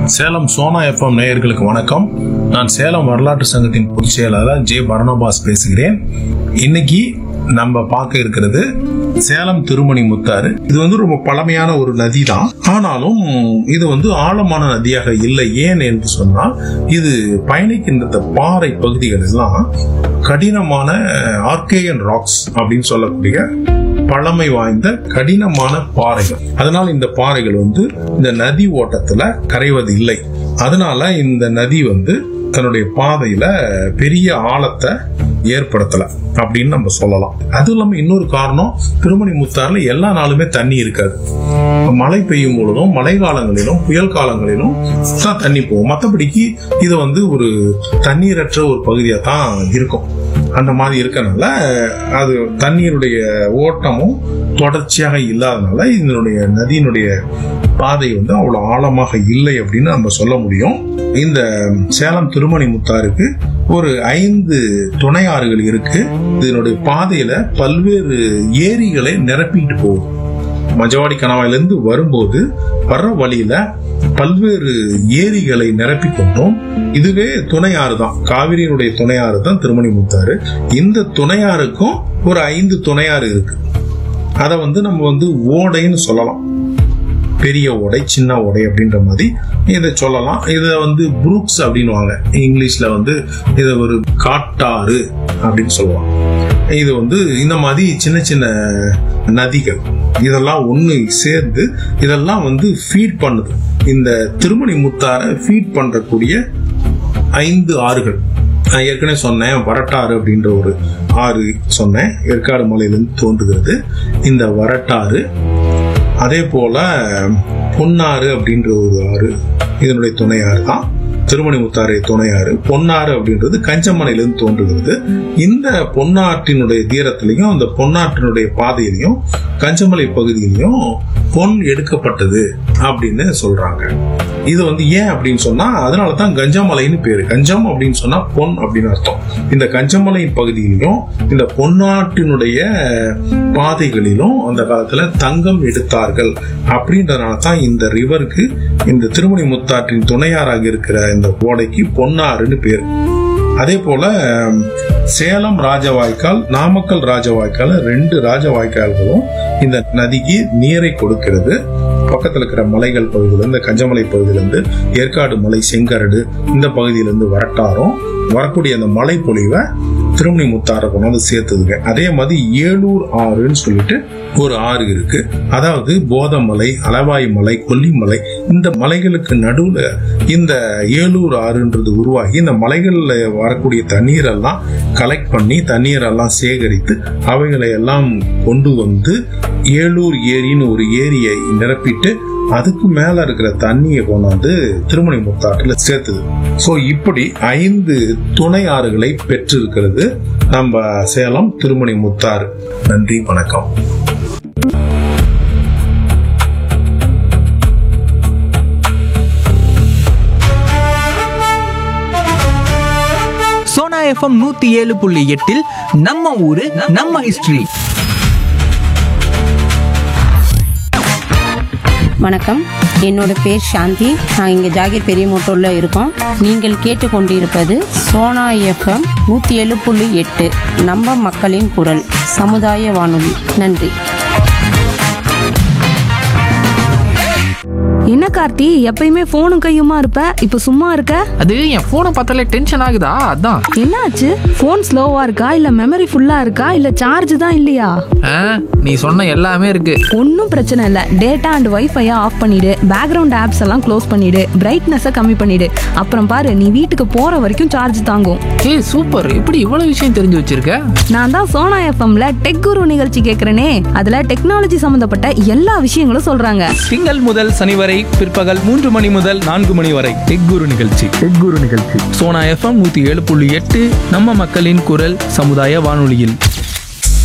Salem Sona FM நேயர்களுக்கு வணக்கம் நான் சேலம் வரலாற்று சங்கத்தின் பொதுச் செயலாளர் ஜே பரணபாஸ் பேசுகிறேன் இன்னைக்கு நம்ம பார்க்க இருக்கிறது சேலம் திருமணி முத்தாறு இது வந்து ரொம்ப பழமையான ஒரு நதி தான் ஆனாலும் இது வந்து ஆழமான நதியாக இல்லை ஏன் என்று சொன்னால் இது பயணிக்கின்ற இந்த பாறை பகுதிகள் எல்லாம் கடினமான ஆர்கேயன் ராக்ஸ் அப்படின்னு சொல்லக்கூடிய பழமை வாய்ந்த கடினமான பாறைகள் அதனால இந்த பாறைகள் வந்து இந்த நதி ஓட்டத்துல கரைவது இல்லை அதனால இந்த நதி வந்து தன்னுடைய பாதையில பெரிய ஆழத்தை ஏற்படுத்தல அப்படின்னு நம்ம சொல்லலாம் அதுவும் இல்லாம இன்னொரு காரணம் திருமணி முத்தாறுல எல்லா நாளுமே தண்ணி இருக்காது மழை பெய்யும் பொழுதும் மழை காலங்களிலும் புயல் காலங்களிலும் தான் தண்ணி போகும் மற்றபடிக்கு இது வந்து ஒரு தண்ணீரற்ற ஒரு பகுதியா தான் இருக்கும் அந்த மாதிரி இருக்கனால அது தண்ணீருடைய ஓட்டமும் தொடர்ச்சியாக இல்லாதனால இதனுடைய நதியினுடைய பாதை வந்து அவ்வளவு ஆழமாக இல்லை அப்படின்னு நம்ம சொல்ல முடியும் இந்த சேலம் திருமணி முத்தாருக்கு ஒரு ஐந்து துணை ஆறுகள் இருக்கு இதனுடைய பாதையில பல்வேறு ஏரிகளை நிரப்பிட்டு போகுது மஜவாடி கணவாயிலிருந்து வரும்போது வர்ற வழியில பல்வேறு ஏரிகளை நிரப்பி கொண்டோம் இதுவே துணையாறு தான் காவிரியினுடைய துணையாறு தான் திருமணி முத்தாறு இந்த துணையாறுக்கும் ஒரு ஐந்து துணையாறு இருக்கு அதை வந்து நம்ம வந்து ஓடைன்னு சொல்லலாம் பெரிய ஓடை சின்ன ஓடை அப்படின்ற மாதிரி இதை சொல்லலாம் இதை வந்து புரூக்ஸ் அப்படின்னுவாங்க இங்கிலீஷ்ல வந்து இதை ஒரு காட்டாறு அப்படின்னு சொல்லுவாங்க இது வந்து இந்த மாதிரி சின்ன சின்ன நதிகள் இதெல்லாம் ஒன்று சேர்ந்து இதெல்லாம் வந்து ஃபீட் பண்ணுது இந்த திருமணி முத்தாரை ஃபீட் பண்றக்கூடிய ஐந்து ஆறுகள் நான் ஏற்கனவே சொன்னேன் வரட்டாறு அப்படின்ற ஒரு ஆறு சொன்னேன் ஏற்காடு மலையிலிருந்து தோன்றுகிறது இந்த வரட்டாறு அதே போல பொன்னாறு அப்படின்ற ஒரு ஆறு இதனுடைய துணையாறு தான் திருமணி முத்தாறு துணையாறு பொன்னாறு அப்படின்றது கஞ்சமனையிலிருந்து தோன்றுகிறது இந்த பொன்னாற்றினுடைய தீரத்திலையும் அந்த பொன்னாற்றினுடைய பாதையிலையும் கஞ்சமலை பகுதியிலையும் பொன் எடுக்கப்பட்டது அப்படின்னு சொல்றாங்க இது வந்து ஏன் அப்படின்னு சொன்னா அதனால தான் கஞ்சமலைன்னு பேரு கஞ்சம் அப்படின்னு சொன்னா பொன் அப்படின்னு அர்த்தம் இந்த கஞ்சமலை பகுதியிலும் இந்த பொன்னாட்டினுடைய பாதைகளிலும் அந்த காலத்துல தங்கம் எடுத்தார்கள் அப்படின்றதுனால தான் இந்த ரிவருக்கு இந்த திருமணி முத்தாற்றின் துணையாராக இருக்கிற இந்த ஓடைக்கு பொன்னாறுன்னு பேரு அதே போல சேலம் ராஜவாய்க்கால் நாமக்கல் ராஜவாய்க்கால் ரெண்டு ராஜவாய்க்கால்களும் இந்த நதிக்கு நீரை கொடுக்கிறது பக்கத்துல இருக்கிற மலைகள் பகுதியிலிருந்து கஞ்சமலை பகுதியிலிருந்து ஏற்காடு மலை செங்கரடு இந்த பகுதியிலிருந்து வரட்டாரும் வரக்கூடிய அந்த மலை பொழிவை திருமணி முத்தாரை கொண்டாந்து சேர்த்துதுங்க அதே மாதிரி ஏலூர் ஆறுன்னு சொல்லிட்டு ஒரு ஆறு இருக்கு அதாவது போதமலை அளவாய் மலை கொல்லிமலை இந்த மலைகளுக்கு நடுவுல இந்த ஏலூர் ஆறுன்றது உருவாகி இந்த மலைகள்ல வரக்கூடிய தண்ணீரெல்லாம் கலெக்ட் பண்ணி தண்ணீரெல்லாம் சேகரித்து அவைகளை எல்லாம் கொண்டு வந்து ஏலூர் ஏரின்னு ஒரு ஏரியை நிரப்பிட்டு அதுக்கு மேல இருக்கிற தண்ணியை கொண்டாந்து திருமணி முத்தாற்றுல சேர்த்துது சோ இப்படி ஐந்து துணை ஆறுகளை பெற்றிருக்கிறது நம்ம சேலம் திருமணி முத்தாறு நன்றி வணக்கம் சோனா எஃப்எம் நூத்தி ஏழு புள்ளி எட்டில் நம்ம ஊரு நம்ம ஹிஸ்டரி வணக்கம் என்னோட பேர் சாந்தி நான் இங்கே ஜாகிர் பெரிய மோட்டூரில் இருக்கோம் நீங்கள் கேட்டுக்கொண்டிருப்பது சோனா எஃப்எம் நூற்றி ஏழு புள்ளி எட்டு நம்ம மக்களின் குரல் சமுதாய வானொலி நன்றி என்ன கார்த்தி எப்பயுமே போனும் கையுமா இருப்ப இப்ப சும்மா இருக்க அது என் போனை பார்த்தாலே டென்ஷன் ஆகுதா அதான் என்னாச்சு போன் ஸ்லோவா இருக்கா இல்ல மெமரி ஃபுல்லா இருக்கா இல்ல சார்ஜ் தான் இல்லையா ஆ, நீ சொன்ன எல்லாமே இருக்கு ஒன்றும் பிரச்சனை இல்லை டேட்டா அண்ட் வைஃபையை ஆஃப் பண்ணிடு பேக்ரவுண்ட் ஆப்ஸ் எல்லாம் க்ளோஸ் பண்ணிடு பிரைட்னஸை கம்மி பண்ணிடு அப்புறம் பாரு நீ வீட்டுக்கு போற வரைக்கும் சார்ஜ் தாங்கும் ஏய் சூப்பர் இப்படி இவ்வளவு விஷயம் தெரிஞ்சு வச்சிருக்க நான் தான் சோனா எஃப்எம்ல டெக் குரு நிகழ்ச்சி கேட்கிறேனே அதுல டெக்னாலஜி சம்பந்தப்பட்ட எல்லா விஷயங்களும் சொல்றாங்க திங்கள் முதல் சனி வரை பிற்பகல் மூன்று மணி முதல் நான்கு மணி வரை டெக் குரு நிகழ்ச்சி டெக் குரு நிகழ்ச்சி சோனா எஃப்எம் நூத்தி ஏழு புள்ளி எட்டு நம்ம மக்களின் குரல் சமுதாய வானொலியில்